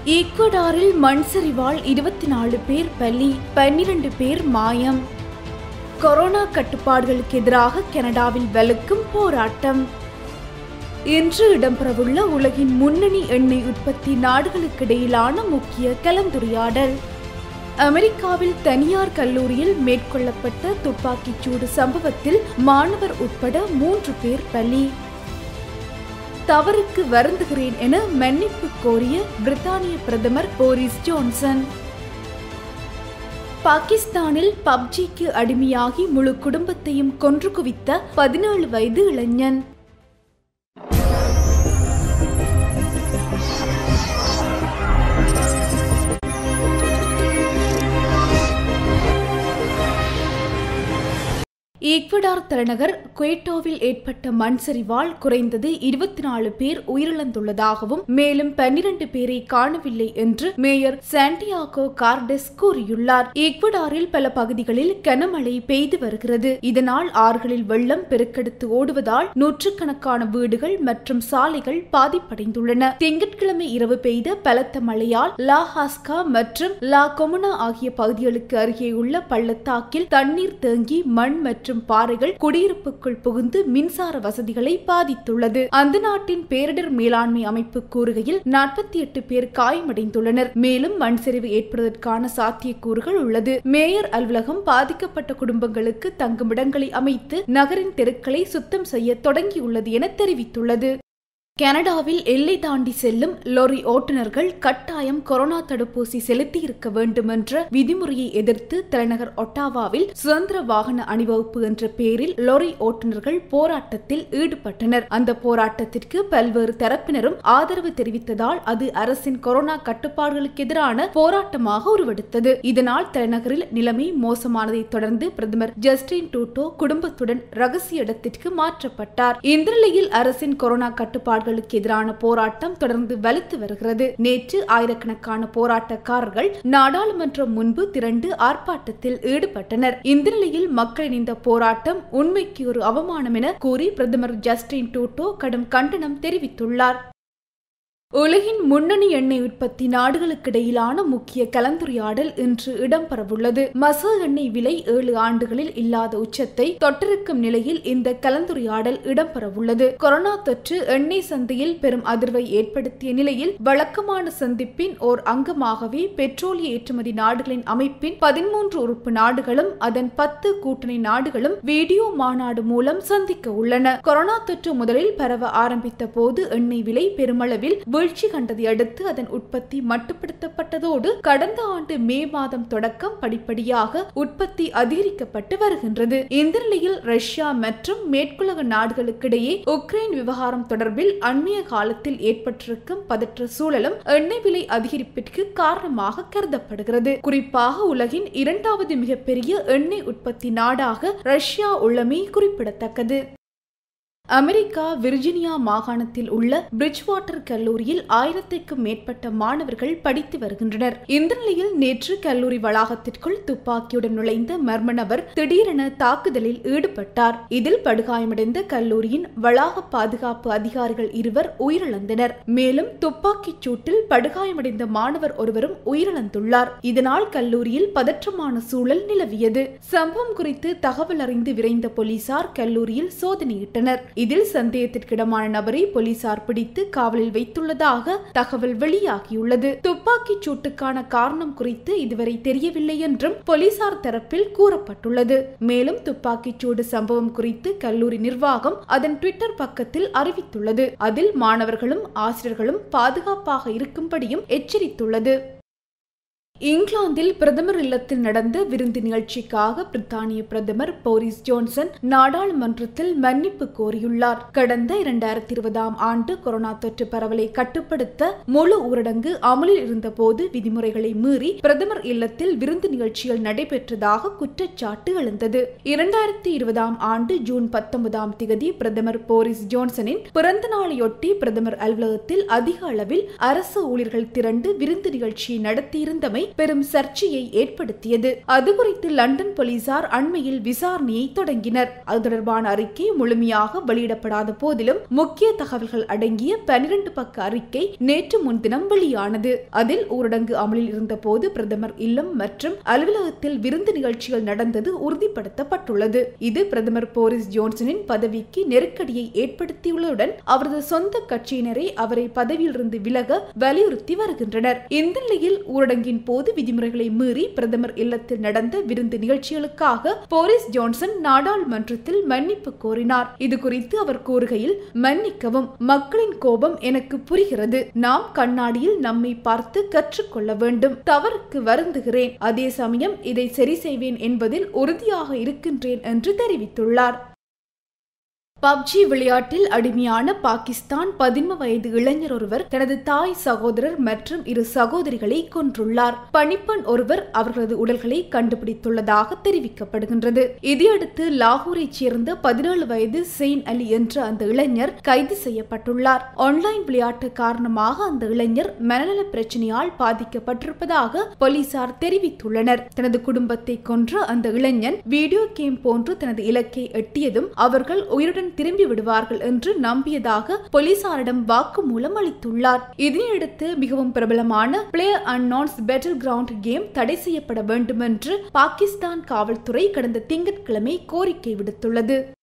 ஈக்குவடாரில் மண் சரிவால் இருபத்தி நாலு பேர் பலி பன்னிரண்டு பேர் மாயம் கொரோனா கட்டுப்பாடுகளுக்கு எதிராக கனடாவில் வலுக்கும் போராட்டம் இன்று இடம்பெறவுள்ள உலகின் முன்னணி எண்ணெய் உற்பத்தி நாடுகளுக்கிடையிலான முக்கிய கலந்துரையாடல் அமெரிக்காவில் தனியார் கல்லூரியில் மேற்கொள்ளப்பட்ட துப்பாக்கிச்சூடு சம்பவத்தில் மாணவர் உட்பட மூன்று பேர் பலி தவறுக்கு வருந்துகிறேன் என மன்னிப்பு கோரிய பிரித்தானிய பிரதமர் போரிஸ் ஜான்சன் பாகிஸ்தானில் பப்ஜிக்கு அடிமையாகி முழு குடும்பத்தையும் கொன்று குவித்த பதினேழு வயது இளைஞன் ஈக்வடார் தலைநகர் குவேட்டோவில் ஏற்பட்ட மண் சரிவால் குறைந்தது இருபத்தி நாலு பேர் உயிரிழந்துள்ளதாகவும் மேலும் பன்னிரண்டு பேரை காணவில்லை என்று மேயர் சாண்டியாகோ கார்டெஸ் கூறியுள்ளார் ஈக்வடாரில் பல பகுதிகளில் கனமழை பெய்து வருகிறது இதனால் ஆறுகளில் வெள்ளம் பெருக்கெடுத்து ஓடுவதால் நூற்றுக்கணக்கான வீடுகள் மற்றும் சாலைகள் பாதிப்படைந்துள்ளன திங்கட்கிழமை இரவு பெய்த பலத்த மழையால் லா ஹாஸ்கா மற்றும் லா கொமுனா ஆகிய பகுதிகளுக்கு அருகே உள்ள பள்ளத்தாக்கில் தண்ணீர் தேங்கி மண் மற்றும் மற்றும் பாறைகள் குடியிருப்புக்குள் புகுந்து மின்சார வசதிகளை பாதித்துள்ளது அந்த நாட்டின் பேரிடர் மேலாண்மை அமைப்பு கூறுகையில் நாற்பத்தி எட்டு பேர் காயமடைந்துள்ளனர் மேலும் மண் சரிவு ஏற்படுவதற்கான சாத்தியக்கூறுகள் உள்ளது மேயர் அலுவலகம் பாதிக்கப்பட்ட குடும்பங்களுக்கு தங்குமிடங்களை அமைத்து நகரின் தெருக்களை சுத்தம் செய்ய தொடங்கியுள்ளது என தெரிவித்துள்ளது கனடாவில் எல்லை தாண்டி செல்லும் லொரி ஓட்டுநர்கள் கட்டாயம் கொரோனா தடுப்பூசி செலுத்தி இருக்க வேண்டும் என்ற விதிமுறையை எதிர்த்து தலைநகர் ஒட்டாவாவில் சுதந்திர வாகன அணிவகுப்பு என்ற பெயரில் லொரி ஓட்டுநர்கள் போராட்டத்தில் ஈடுபட்டனர் அந்த போராட்டத்திற்கு பல்வேறு தரப்பினரும் ஆதரவு தெரிவித்ததால் அது அரசின் கொரோனா கட்டுப்பாடுகளுக்கு எதிரான போராட்டமாக உருவெடுத்தது இதனால் தலைநகரில் நிலைமை மோசமானதை தொடர்ந்து பிரதமர் ஜஸ்டின் டூட்டோ குடும்பத்துடன் ரகசிய இடத்திற்கு மாற்றப்பட்டார் இந்த நிலையில் அரசின் கொரோனா கட்டுப்பாடு போராட்டங்களுக்கு எதிரான போராட்டம் தொடர்ந்து வலுத்து வருகிறது நேற்று ஆயிரக்கணக்கான போராட்டக்காரர்கள் நாடாளுமன்றம் முன்பு திரண்டு ஆர்ப்பாட்டத்தில் ஈடுபட்டனர் இந்த நிலையில் மக்கள் இணைந்த போராட்டம் உண்மைக்கு ஒரு அவமானம் என கூறி பிரதமர் ஜஸ்டின் டூட்டோ கடும் கண்டனம் தெரிவித்துள்ளார் உலகின் முன்னணி எண்ணெய் உற்பத்தி நாடுகளுக்கிடையிலான முக்கிய கலந்துரையாடல் இன்று இடம்பெறவுள்ளது மச எண்ணெய் விலை ஏழு ஆண்டுகளில் இல்லாத உச்சத்தை தொட்டிருக்கும் நிலையில் இந்த கலந்துரையாடல் இடம்பெறவுள்ளது கொரோனா தொற்று எண்ணெய் சந்தையில் பெரும் அதிர்வை ஏற்படுத்திய நிலையில் வழக்கமான சந்திப்பின் ஓர் அங்கமாகவே பெட்ரோலிய ஏற்றுமதி நாடுகளின் அமைப்பின் பதிமூன்று உறுப்பு நாடுகளும் அதன் பத்து கூட்டணி நாடுகளும் வீடியோ மாநாடு மூலம் சந்திக்க உள்ளன கொரோனா தொற்று முதலில் பரவ ஆரம்பித்த போது எண்ணெய் விலை பெருமளவில் வீழ்ச்சி கண்டதை அடுத்து அதன் உற்பத்தி மட்டுப்படுத்தப்பட்டதோடு கடந்த ஆண்டு மே மாதம் தொடக்கம் படிப்படியாக உற்பத்தி அதிகரிக்கப்பட்டு வருகின்றது இந்த நிலையில் ரஷ்யா மற்றும் மேற்குலக நாடுகளுக்கிடையே உக்ரைன் விவகாரம் தொடர்பில் அண்மைய காலத்தில் ஏற்பட்டிருக்கும் பதற்ற சூழலும் எண்ணெய் விலை அதிகரிப்பிற்கு காரணமாக கருதப்படுகிறது குறிப்பாக உலகின் இரண்டாவது மிகப்பெரிய எண்ணெய் உற்பத்தி நாடாக ரஷ்யா உள்ளமை குறிப்பிடத்தக்கது அமெரிக்கா விர்ஜினியா மாகாணத்தில் உள்ள பிரிட்ஜ்வாட்டர் கல்லூரியில் ஆயிரத்திற்கும் மேற்பட்ட மாணவர்கள் படித்து வருகின்றனர் இந்த நிலையில் நேற்று கல்லூரி வளாகத்திற்குள் துப்பாக்கியுடன் நுழைந்த மர்ம நபர் திடீரென தாக்குதலில் ஈடுபட்டார் இதில் படுகாயமடைந்த கல்லூரியின் வளாக பாதுகாப்பு அதிகாரிகள் இருவர் உயிரிழந்தனர் மேலும் துப்பாக்கிச் சூட்டில் படுகாயமடைந்த மாணவர் ஒருவரும் உயிரிழந்துள்ளார் இதனால் கல்லூரியில் பதற்றமான சூழல் நிலவியது சம்பவம் குறித்து தகவல் அறிந்து விரைந்த போலீசார் கல்லூரியில் சோதனையிட்டனர் இதில் சந்தேகத்திற்கிடமான நபரை போலீசார் பிடித்து காவலில் வைத்துள்ளதாக தகவல் வெளியாகியுள்ளது துப்பாக்கிச் சூட்டுக்கான காரணம் குறித்து இதுவரை தெரியவில்லை என்றும் போலீசார் தரப்பில் கூறப்பட்டுள்ளது மேலும் துப்பாக்கிச் சூடு சம்பவம் குறித்து கல்லூரி நிர்வாகம் அதன் ட்விட்டர் பக்கத்தில் அறிவித்துள்ளது அதில் மாணவர்களும் ஆசிரியர்களும் பாதுகாப்பாக இருக்கும்படியும் எச்சரித்துள்ளது இங்கிலாந்தில் பிரதமர் இல்லத்தில் நடந்த விருந்து நிகழ்ச்சிக்காக பிரித்தானிய பிரதமர் போரிஸ் ஜான்சன் நாடாளுமன்றத்தில் மன்னிப்பு கோரியுள்ளார் கடந்த இரண்டாயிரத்தி இருபதாம் ஆண்டு கொரோனா தொற்று பரவலை கட்டுப்படுத்த முழு ஊரடங்கு அமலில் இருந்தபோது விதிமுறைகளை மீறி பிரதமர் இல்லத்தில் விருந்து நிகழ்ச்சிகள் நடைபெற்றதாக குற்றச்சாட்டு எழுந்தது இரண்டாயிரத்தி இருபதாம் ஆண்டு ஜூன் பத்தொன்பதாம் திகதி பிரதமர் போரிஸ் ஜான்சனின் பிறந்த நாளையொட்டி பிரதமர் அலுவலகத்தில் அதிக அளவில் அரசு ஊழியர்கள் திரண்டு விருந்து நிகழ்ச்சியை நடத்தியிருந்தமை பெரும் சர்ச்சையை ஏற்படுத்தியது அது குறித்து லண்டன் போலீசார் அண்மையில் விசாரணையை தொடங்கினர் அது தொடர்பான அறிக்கை முழுமையாக வெளியிடப்படாத போதிலும் முக்கிய தகவல்கள் அடங்கிய பனிரெண்டு பக்க அறிக்கை நேற்று முன்தினம் வெளியானது அதில் ஊரடங்கு அமலில் இருந்தபோது பிரதமர் இல்லம் மற்றும் அலுவலகத்தில் விருந்து நிகழ்ச்சிகள் நடந்தது உறுதிப்படுத்தப்பட்டுள்ளது இது பிரதமர் போரிஸ் ஜோன்சனின் பதவிக்கு நெருக்கடியை ஏற்படுத்தியுள்ளதுடன் அவரது சொந்த கட்சியினரை அவரை பதவியிலிருந்து விலக வலியுறுத்தி வருகின்றனர் இந்த நிலையில் ஊரடங்கின் போது விதிமுறைகளை மீறி பிரதமர் இல்லத்தில் நடந்த விருந்து நிகழ்ச்சிகளுக்காக போரிஸ் ஜோன்சன் நாடாளுமன்றத்தில் மன்னிப்பு கோரினார் இது குறித்து அவர் கூறுகையில் மன்னிக்கவும் மக்களின் கோபம் எனக்கு புரிகிறது நாம் கண்ணாடியில் நம்மை பார்த்து கற்றுக்கொள்ள வேண்டும் தவறுக்கு வருந்துகிறேன் அதே சமயம் இதை சரி செய்வேன் என்பதில் உறுதியாக இருக்கின்றேன் என்று தெரிவித்துள்ளார் பப்ஜி விளையாட்டில் அடிமையான பாகிஸ்தான் பதின்ம வயது இளைஞர் ஒருவர் தனது தாய் சகோதரர் மற்றும் இரு சகோதரிகளை கொன்றுள்ளார் பணிப்பெண் ஒருவர் அவர்களது உடல்களை கண்டுபிடித்துள்ளதாக தெரிவிக்கப்படுகின்றது இதையடுத்து லாகூரைச் சேர்ந்த பதினேழு வயது செயின் அலி என்ற அந்த இளைஞர் கைது செய்யப்பட்டுள்ளார் ஆன்லைன் விளையாட்டு காரணமாக அந்த இளைஞர் மனநல பிரச்சனையால் பாதிக்கப்பட்டிருப்பதாக போலீசார் தெரிவித்துள்ளனர் தனது குடும்பத்தை கொன்ற அந்த இளைஞன் வீடியோ கேம் போன்று தனது இலக்கை எட்டியதும் அவர்கள் உயிருடன் திரும்பி விடுவார்கள் என்று நம்பியதாக போலீசாரிடம் வாக்குமூலம் அளித்துள்ளார் இதனையடுத்து மிகவும் பிரபலமான player unknown's battle ground game தடை செய்யப்பட வேண்டும் என்று பாகிஸ்தான் காவல்துறை கடந்த திங்கட்கிழமை கோரிக்கை விடுத்துள்ளது